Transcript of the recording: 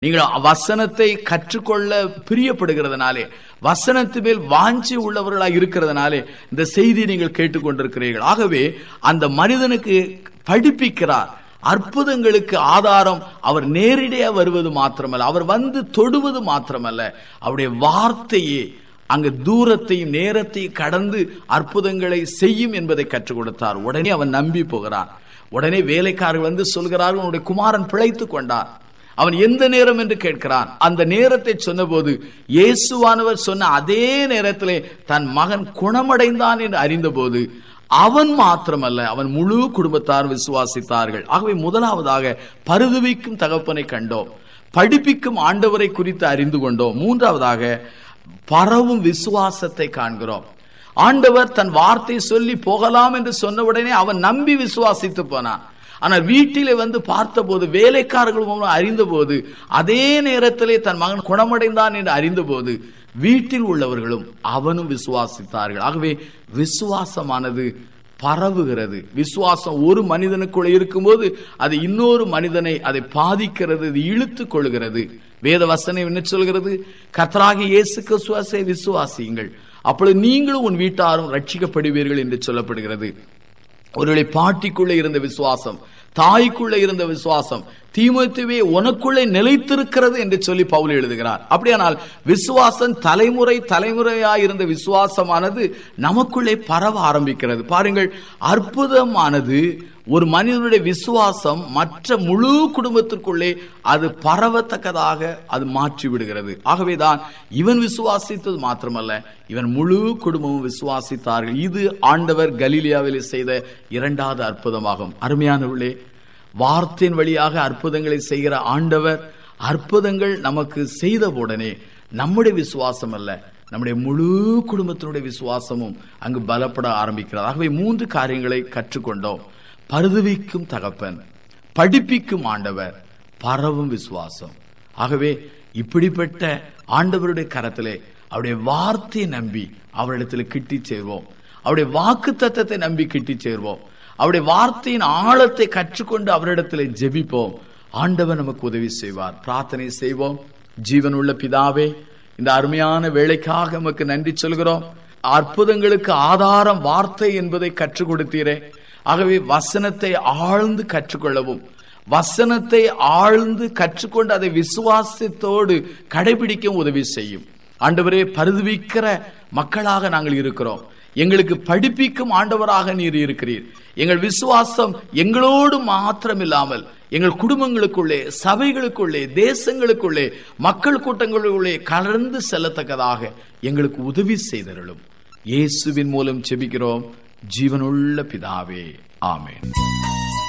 நீங்கள் வசனத்தை கற்றுக்கொள்ள பிரியப்படுகிறதுனாலே வசனத்து மேல் வாஞ்சி உள்ளவர்களாக இருக்கிறதுனாலே இந்த செய்தியை நீங்கள் கேட்டுக்கொண்டிருக்கிறீர்கள் ஆகவே அந்த மனிதனுக்கு படிப்பிக்கிறார் அற்புதங்களுக்கு ஆதாரம் அவர் நேரிடையாக வருவது மாத்திரமல்ல அவர் வந்து தொடுவது மாத்திரமல்ல அவருடைய வார்த்தையே அங்கு தூரத்தையும் நேரத்தையும் கடந்து அற்புதங்களை செய்யும் என்பதை கற்றுக் கொடுத்தார் உடனே அவன் நம்பி போகிறான் உடனே வேலைக்காரர்கள் வந்து சொல்கிறார்கள் உன்னுடைய குமாரன் பிழைத்துக் கொண்டார் அவன் எந்த நேரம் என்று கேட்கிறான் அந்த நேரத்தை சொன்னபோது இயேசுவானவர் சொன்ன அதே நேரத்திலே தன் மகன் குணமடைந்தான் என்று அறிந்தபோது அவன் மாத்திரமல்ல அவன் முழு குடும்பத்தார் விசுவாசித்தார்கள் ஆகவே முதலாவதாக பருதுவிக்கும் தகப்பனை கண்டோம் படிப்பிக்கும் ஆண்டவரை குறித்து அறிந்து கொண்டோம் மூன்றாவதாக பரவும் விசுவாசத்தை காண்கிறோம் ஆண்டவர் தன் வார்த்தை சொல்லி போகலாம் என்று சொன்னவுடனே அவன் நம்பி விசுவாசித்து போனான் ஆனால் வீட்டிலே வந்து பார்த்தபோது வேலைக்காரர்கள் மூலம் அறிந்தபோது அதே நேரத்திலே தன் மகன் குணமடைந்தான் என்று அறிந்தபோது வீட்டில் உள்ளவர்களும் அவனும் விசுவாசித்தார்கள் ஆகவே விசுவாசமானது பரவுகிறது விசுவாசம் ஒரு மனிதனுக்குள்ள இருக்கும்போது அது இன்னொரு மனிதனை அதை பாதிக்கிறது இது இழுத்து கொள்கிறது வேத வசனம் என்ன சொல்கிறது கத்தராகி இயேசு கிறிஸ்துவாசை விசுவாசியுங்கள் அப்பொழுது நீங்களும் உன் வீட்டாரும் ரட்சிக்கப்படுவீர்கள் என்று சொல்லப்படுகிறது ஒருவேளை பாட்டிக்குள்ளே இருந்த விசுவாசம் தாய்க்குள்ளே இருந்த விசுவாசம் தீமத்துவே உனக்குள்ளே நிலைத்திருக்கிறது என்று சொல்லி பவுல் எழுதுகிறார் அப்படியானால் விசுவாசம் தலைமுறை தலைமுறையா இருந்த விசுவாசமானது நமக்குள்ளே பரவ ஆரம்பிக்கிறது பாருங்கள் அற்புதமானது ஒரு மனிதனுடைய விசுவாசம் மற்ற முழு குடும்பத்திற்குள்ளே அது பரவத்தக்கதாக அது மாற்றி விடுகிறது ஆகவேதான் இவன் விசுவாசித்தது மாத்திரமல்ல இவன் முழு குடும்பமும் விசுவாசித்தார்கள் இது ஆண்டவர் கலீலியாவில் செய்த இரண்டாவது அற்புதமாகும் அருமையானவர்களே வார்த்தையின் வழியாக அற்புதங்களை செய்கிற ஆண்டவர் அற்புதங்கள் நமக்கு செய்த உடனே நம்முடைய விசுவாசம் அல்ல நம்முடைய முழு குடும்பத்தினுடைய விசுவாசமும் அங்கு பலப்பட ஆரம்பிக்கிறது ஆகவே மூன்று காரியங்களை கற்றுக்கொண்டோம் பருதுவிக்கும் தகப்பன் படிப்பிக்கும் ஆண்டவர் பரவும் விசுவாசம் ஆகவே இப்படிப்பட்ட ஆண்டவருடைய கரத்திலே அவருடைய வார்த்தையை நம்பி அவரிடத்தில் கிட்டி சேர்வோம் அவருடைய வாக்கு தத்தத்தை நம்பி கிட்டி சேர்வோம் அவருடைய வார்த்தையின் ஆழத்தை கற்றுக்கொண்டு அவரிடத்தில் ஜெபிப்போம் ஆண்டவர் நமக்கு உதவி செய்வார் பிரார்த்தனை செய்வோம் ஜீவனுள்ள பிதாவே இந்த அருமையான வேலைக்காக நமக்கு நன்றி சொல்கிறோம் அற்புதங்களுக்கு ஆதாரம் வார்த்தை என்பதை கற்றுக் கொடுத்தீரே ஆகவே வசனத்தை ஆழ்ந்து கற்றுக்கொள்ளவும் வசனத்தை ஆழ்ந்து கற்றுக்கொண்டு அதை விசுவாசத்தோடு கடைபிடிக்க உதவி செய்யும் ஆண்டவரே பருதுவிக்கிற மக்களாக நாங்கள் இருக்கிறோம் எங்களுக்கு படிப்பிக்கும் ஆண்டவராக நீர் இருக்கிறீர் எங்கள் விசுவாசம் எங்களோடு மாத்திரமில்லாமல் எங்கள் குடும்பங்களுக்குள்ளே சபைகளுக்குள்ளே தேசங்களுக்குள்ளே மக்கள் கூட்டங்களுக்குள்ளே கலந்து செல்லத்தக்கதாக எங்களுக்கு உதவி செய்தருளும் இயேசுவின் மூலம் செபிக்கிறோம் ஜீவனுள்ள பிதாவே ஆமேன்